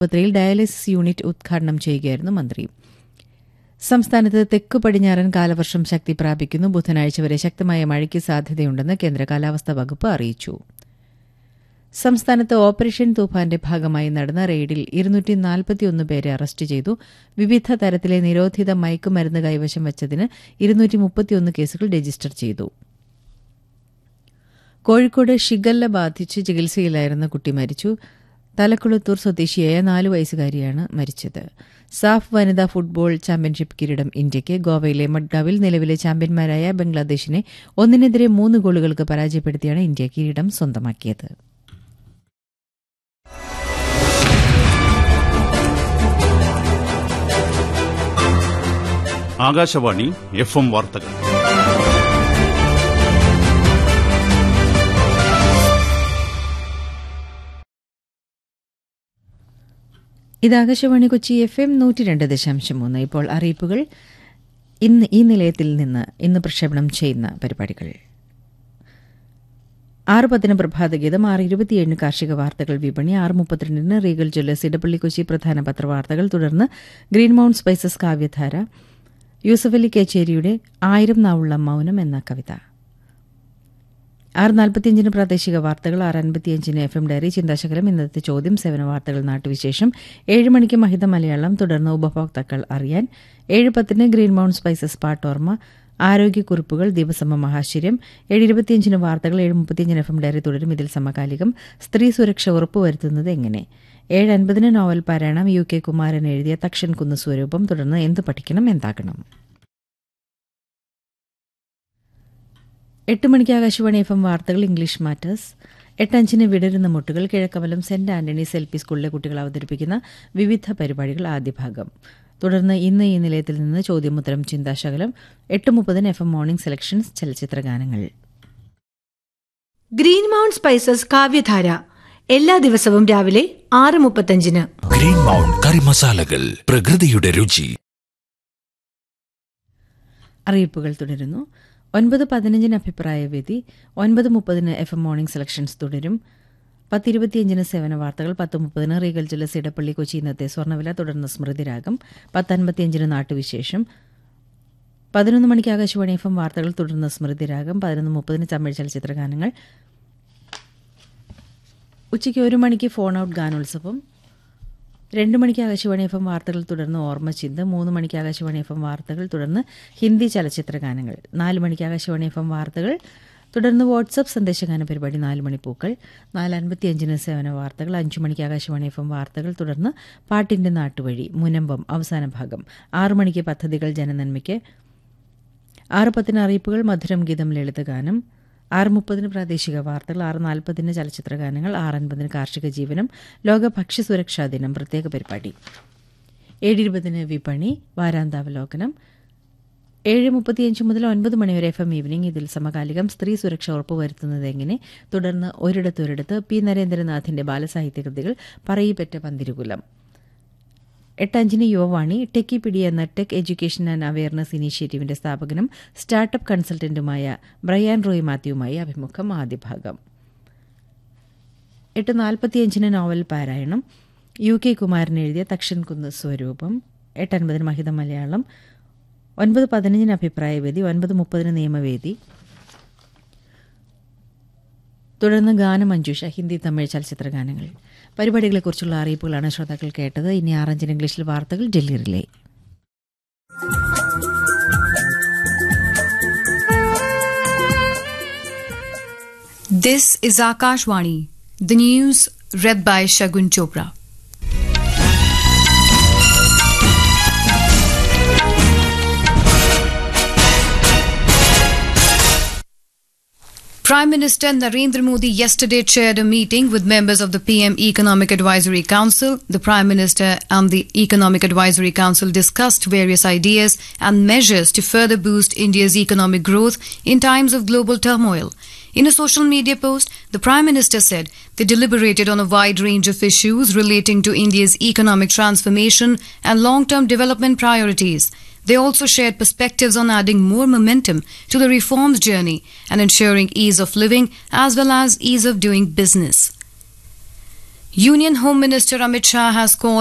ആശുപത്രിയിൽ dialysis unit ഉദ്ഘാടനം ചെയ്യുകയായിരുന്നു മന്ത്രി സംസ്ഥാനത്ത് തെക്കു പടിഞ്ഞാറൻ കാലവർഷം ശക്തി പ്രാപിക്കുന്നു ബുധനാഴ്ച വരെ ശക്തമായ മഴയ്ക്ക് സാധ്യതയുണ്ടെന്ന് കേന്ദ്ര കാലാവസ്ഥാ വകുപ്പ് അറിയിച്ചു സംസ്ഥാനത്ത് ഓപ്പറേഷൻ തൂഫാന്റെ ഭാഗമായി നടന്ന റെയ്ഡിൽ ഇരുന്നൂറ്റി നാൽപ്പത്തിയൊന്ന് പേരെ അറസ്റ്റ് ചെയ്തു വിവിധ തരത്തിലെ നിരോധിത മയക്കുമരുന്ന് കൈവശം വച്ചതിന് ഇരുന്നൂറ്റി മുപ്പത്തിയൊന്ന് കേസുകൾ രജിസ്റ്റർ ചെയ്തു കോഴിക്കോട് ഷിഗല്ല ബാധിച്ച് ചികിത്സയിലായിരുന്ന കുട്ടി മരിച്ചു തലക്കുളത്തൂർ സ്വദേശിയായ നാലു വയസ്സുകാരിയാണ് മരിച്ചത് സാഫ് വനിതാ ഫുട്ബോൾ ചാമ്പ്യൻഷിപ്പ് കിരീടം ഇന്ത്യയ്ക്ക് ഗോവയിലെ മഡ്ഗാവിൽ നിലവിലെ ചാമ്പ്യന്മാരായ ബംഗ്ലാദേശിനെ ഒന്നിനെതിരെ മൂന്ന് ഗോളുകൾക്ക് പരാജയപ്പെടുത്തിയാണ് ഇന്ത്യ കിരീടം സ്വന്തമാക്കിയത് ആകാശവാണി എഫ് എം വാർത്തകൾ ഇത് ആകാശവാണി കൊച്ചി എഫ് എം നൂറ്റി രണ്ട് ദശാംശം മൂന്ന് ഇപ്പോൾ അറിയിപ്പുകൾ ഇന്ന് ഈ നിലയത്തിൽ നിന്ന് ഇന്ന് പ്രക്ഷേപണം ചെയ്യുന്ന പരിപാടികൾ ആറ് പത്തിന് പ്രഭാതഗീതം ആറ് ഇരുപത്തിയേഴിന് കാർഷിക വാർത്തകൾ വിപണി ആറ് മുപ്പത്തിരണ്ടിന് റീഗൽ ജ്വല്ലേഴ്സ് ഇടപ്പള്ളി കൊച്ചി പ്രധാന പത്രവാർത്തകൾ തുടർന്ന് ഗ്രീൻ മൗണ്ട് സ്പൈസസ് കാവ്യധാര യൂസഫലി കേച്ചേരിയുടെ ആയിരം നാവുള്ള മൗനം എന്ന കവിത ആറ് നാൽപ്പത്തിയഞ്ചിന് പ്രാദേശിക വാർത്തകൾ ആറ് അൻപത്തിയഞ്ചിന് എഫ് എം ഡയറി ചിന്താശകലം ഇന്നത്തെ ചോദ്യം സേവന വാർത്തകൾ നാട്ടുവിശേഷം ഏഴ് മണിക്ക് മഹിത മലയാളം തുടർന്ന് ഉപഭോക്താക്കൾ അറിയാൻ ഏഴ് പത്തിന് ഗ്രീൻ മൗണ്ട് സ്പൈസസ് പാട്ടോർമ ആരോഗ്യക്കുറിപ്പുകൾ ദിവസമ മഹാശിര്യം ഏഴ് ഇരുപത്തിയഞ്ചിന് വാർത്തകൾ ഏഴ് മുപ്പത്തിയഞ്ചിന് എഫ് എം ഡയറി തുടരും ഇതിൽ സമകാലികം സ്ത്രീ സുരക്ഷ ഉറപ്പുവരുത്തുന്നത് എങ്ങനെ ഏഴ് അൻപതിന് നോവൽ പാരായണം യു കെ കുമാരൻ എഴുതിയ തക്ഷൻ കുന്ന് സ്വരൂപം തുടർന്ന് എന്ത് പഠിക്കണം എന്താകണം എട്ട് മണിക്ക് ആകാശവാണി എഫ് എം വാർത്തകൾ ഇംഗ്ലീഷ് മാറ്റേഴ്സ് എട്ടഞ്ചിന് വിടരുന്ന മുട്ടുകൾ കിഴക്കമലം സെന്റ് ആന്റണീസ് എൽ പി സ്കൂളിലെ കുട്ടികൾ അവതരിപ്പിക്കുന്ന വിവിധ പരിപാടികൾ ആദ്യ ഭാഗം തുടർന്ന് ഇന്ന് ഈ നിലയത്തിൽ നിന്ന് ചോദ്യമുത്തരം ചിന്താശകലം എട്ട് മുപ്പതിന് എഫ് എം മോർണിംഗ് സെലക്ഷൻസ് ചലച്ചിത്ര ഗാനങ്ങൾ ഗ്രീൻ മൗണ്ട് സ്പൈസസ് കാവ്യധാര എല്ലാ ദിവസവും രാവിലെ ആറ് മുപ്പത്തഞ്ചിന് ഗ്രീൻ മൗണ്ട് കറി മസാലകൾ പ്രകൃതിയുടെ രുചി അറിയിപ്പുകൾ തുടരുന്നു ഒൻപത് പതിനഞ്ചിന് അഭിപ്രായ വേദി ഒൻപത് മുപ്പതിന് എഫ് എം മോർണിംഗ് സെലക്ഷൻസ് തുടരും പത്തിരുപത്തിയഞ്ചിന് സേവന വാർത്തകൾ പത്ത് മുപ്പതിന് റീഗൽ ജ്വല്ലസ് ഇടപ്പള്ളി കൊച്ചി ഇന്നത്തെ സ്വർണ്ണവില തുടർന്ന് സ്മൃതിരാഗം പത്തൻപത്തിയഞ്ചിന് നാട്ടുവിശേഷം പതിനൊന്ന് മണിക്ക് ആകാശവാണി എഫ് എം വാർത്തകൾ തുടർന്ന് സ്മൃതിരാഗം പതിനൊന്ന് മുപ്പതിന് തമിഴ് ചലച്ചിത്ര ഗാനങ്ങൾ ഉച്ചയ്ക്ക് ഒരു മണിക്ക് ഫോൺ ഔട്ട് ഗാനോത്സവം രണ്ട് മണിക്ക് ആകാശവാണി എഫ് എം വാർത്തകൾ തുടർന്ന് ഓർമ്മചിന്ത മൂന്ന് മണിക്ക് ആകാശവാണി എഫ് എം വാർത്തകൾ തുടർന്ന് ഹിന്ദി ചലച്ചിത്ര ഗാനങ്ങൾ നാല് മണിക്ക് ആകാശവാണി എഫ് എം വാർത്തകൾ തുടർന്ന് വാട്സപ്പ് സന്ദേശഗാന പരിപാടി നാല് മണിപ്പൂക്കൾ നാല് അൻപത്തിയഞ്ചിന് സേവന വാർത്തകൾ അഞ്ചു മണിക്ക് ആകാശവാണി എഫ് എം വാർത്തകൾ തുടർന്ന് പാട്ടിന്റെ നാട്ടുവഴി മുനമ്പം അവസാന ഭാഗം ആറു മണിക്ക് പദ്ധതികൾ ജനനന്മയ്ക്ക് ആറ് പത്തിന് അറിയിപ്പുകൾ മധുരം ഗീതം ലളിതഗാനം ആറ് മുപ്പതിന് പ്രാദേശിക വാർത്തകൾ ആറ് നാൽപ്പതിന് ചലച്ചിത്ര ഗാനങ്ങൾ ആറ് അൻപതിന് കാർഷിക ജീവനം ലോക ഭക്ഷ്യസുരക്ഷാ ദിനം പ്രത്യേക പരിപാടി ഏഴ് ഇരുപതിന് വിപണി വാരാന്താവലോകനം ഏഴ് മുപ്പത്തിയഞ്ച് മുതൽ ഒൻപത് മണിവരെ എഫ് എം ഈവനിംഗ് ഇതിൽ സമകാലികം സ്ത്രീ സുരക്ഷ ഉറപ്പുവരുത്തുന്നത് എങ്ങനെ തുടർന്ന് ഒരിടത്തൊരിടത്ത് പി നരേന്ദ്രനാഥിന്റെ ബാലസാഹിത്യ കൃതികൾ പറയിപ്പറ്റ പന്തിരുകുലം എട്ടഞ്ചിന് യുവവാണി ടെക്കിപിഡിയ എന്ന ടെക് എഡ്യൂക്കേഷൻ ആൻഡ് അവയർനെസ് ഇനീഷ്യേറ്റീവിന്റെ സ്ഥാപകനും സ്റ്റാർട്ടപ്പ് കൺസൾട്ടന്റുമായ ബ്രയാൻ റോയ് മാത്യുവുമായി അഭിമുഖം ആദ്യഭാഗം എട്ട് നാൽപ്പത്തിയഞ്ചിന് നോവൽ പാരായണം യു കെ കുമാരൻ എഴുതിയ തക്ഷൻ കുന്ന് സ്വരൂപം എട്ടൻപതിന് മഹിത മലയാളം ഒൻപത് പതിനഞ്ചിന് അഭിപ്രായവേദി ഒൻപത് മുപ്പതിന് നിയമവേദി തുടർന്ന് ഗാനമഞ്ജുഷ ഹിന്ദി തമിഴ് ചലച്ചിത്ര ഗാനങ്ങൾ പരിപാടികളെക്കുറിച്ചുള്ള അറിയിപ്പുകളാണ് ശ്രോതാക്കൾ കേട്ടത് ഇനി ആറഞ്ചിന് ഇംഗ്ലീഷിൽ വാർത്തകൾ Delhi relay This is Akashwani, the news read by Shagun Chopra. Prime Minister Narendra Modi yesterday chaired a meeting with members of the PM Economic Advisory Council. The Prime Minister and the Economic Advisory Council discussed various ideas and measures to further boost India's economic growth in times of global turmoil. In a social media post, the Prime Minister said they deliberated on a wide range of issues relating to India's economic transformation and long term development priorities. They also shared perspectives on adding more momentum to the reforms journey and ensuring ease of living as well as ease of doing business. Union Home Minister Amit Shah has called